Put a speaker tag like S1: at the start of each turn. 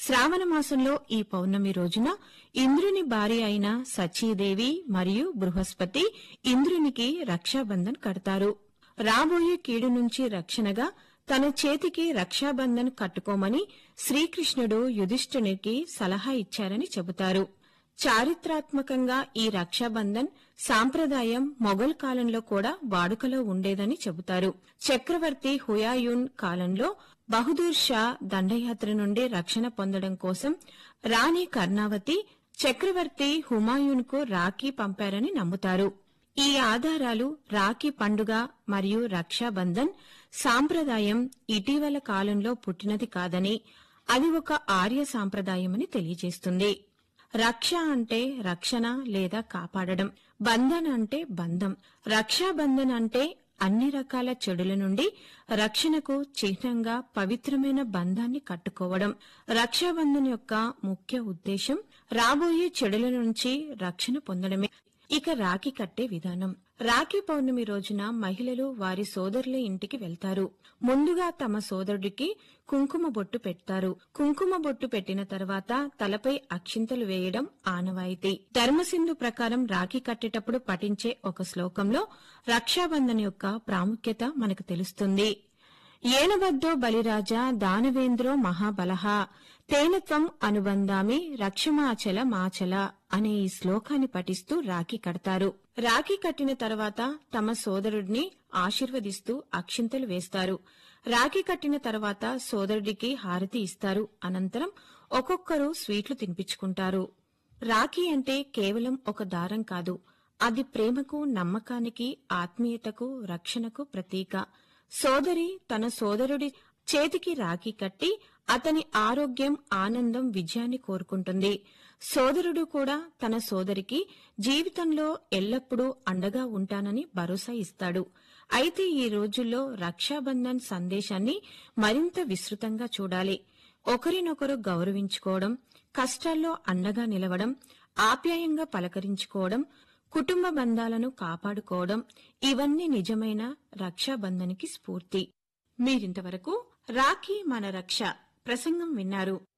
S1: శ్రావణ మాసంలో ఈ పౌర్ణమి రోజున ఇంద్రుని భార్య అయిన సచీదేవి మరియు బృహస్పతి ఇంద్రునికి రక్షాబంధన్ కడతారు రాబోయే కీడు నుంచి రక్షణగా తన చేతికి రక్షాబంధన్ కట్టుకోమని శ్రీకృష్ణుడు యుధిష్ఠునికి సలహా ఇచ్చారని చెబుతారు చారిత్రాత్మకంగా ఈ రక్షాబంధన్ సాంప్రదాయం మొఘల్ కాలంలో కూడా వాడుకలో ఉండేదని చెబుతారు చక్రవర్తి హుయాయూన్ కాలంలో బహదూర్ షా దండయాత్ర నుండి రక్షణ పొందడం కోసం రాణి కర్ణావతి చక్రవర్తి హుమాయూన్కు రాఖీ పంపారని నమ్ముతారు ఈ ఆధారాలు రాఖీ పండుగ మరియు రక్షాబంధన్ సాంప్రదాయం ఇటీవల కాలంలో పుట్టినది కాదని అది ఒక ఆర్య సాంప్రదాయమని తెలియజేస్తుంది రక్ష అంటే రక్షణ లేదా కాపాడడం బంధన్ అంటే బంధం రక్షాబంధన్ అంటే అన్ని రకాల చెడుల నుండి రక్షణకు చిహ్నంగా పవిత్రమైన బంధాన్ని కట్టుకోవడం రక్షాబంధన్ యొక్క ముఖ్య ఉద్దేశం రాబోయే చెడుల నుంచి రక్షణ పొందడమే ఇక రాఖీ కట్టే విధానం రాఖీ పౌర్ణమి రోజున మహిళలు వారి సోదరుల ఇంటికి వెళ్తారు ముందుగా తమ సోదరుడికి కుంకుమ బొట్టు పెడతారు కుంకుమ బొట్టు పెట్టిన తర్వాత తలపై అక్షింతలు వేయడం ఆనవాయితీ ధర్మసింధు ప్రకారం రాఖీ కట్టేటప్పుడు పఠించే ఒక శ్లోకంలో రక్షాబంధన్ యొక్క ప్రాముఖ్యత మనకు తెలుస్తుంది ఏనవద్దో బలిరాజా దానవేంద్రో మహాబలహ తేనత్వం అనుబంధామి రక్షమాచల మాచల అనే ఈ శ్లోకాన్ని పఠిస్తూ రాఖీ కడతారు రాఖీ కట్టిన తర్వాత తమ సోదరుడిని ఆశీర్వదిస్తూ అక్షింతలు వేస్తారు రాఖీ కట్టిన తర్వాత సోదరుడికి హారతి ఇస్తారు అనంతరం ఒక్కొక్కరు స్వీట్లు తినిపించుకుంటారు రాఖీ అంటే కేవలం ఒక దారం కాదు అది ప్రేమకు నమ్మకానికి ఆత్మీయతకు రక్షణకు ప్రతీక సోదరి తన సోదరుడి చేతికి రాఖీ కట్టి అతని ఆరోగ్యం ఆనందం విజయాన్ని కోరుకుంటుంది సోదరుడు కూడా తన సోదరికి జీవితంలో ఎల్లప్పుడూ అండగా ఉంటానని భరోసా ఇస్తాడు అయితే ఈ రోజుల్లో రక్షాబంధన్ సందేశాన్ని మరింత విస్తృతంగా చూడాలి ఒకరినొకరు గౌరవించుకోవడం కష్టాల్లో అండగా నిలవడం ఆప్యాయంగా పలకరించుకోవడం కుటుంబ బంధాలను కాపాడుకోవడం ఇవన్నీ నిజమైన రక్షాబంధన్కి స్ఫూర్తి మీరింతవరకు రాఖీ మన రక్ష ప్రసంగం విన్నారు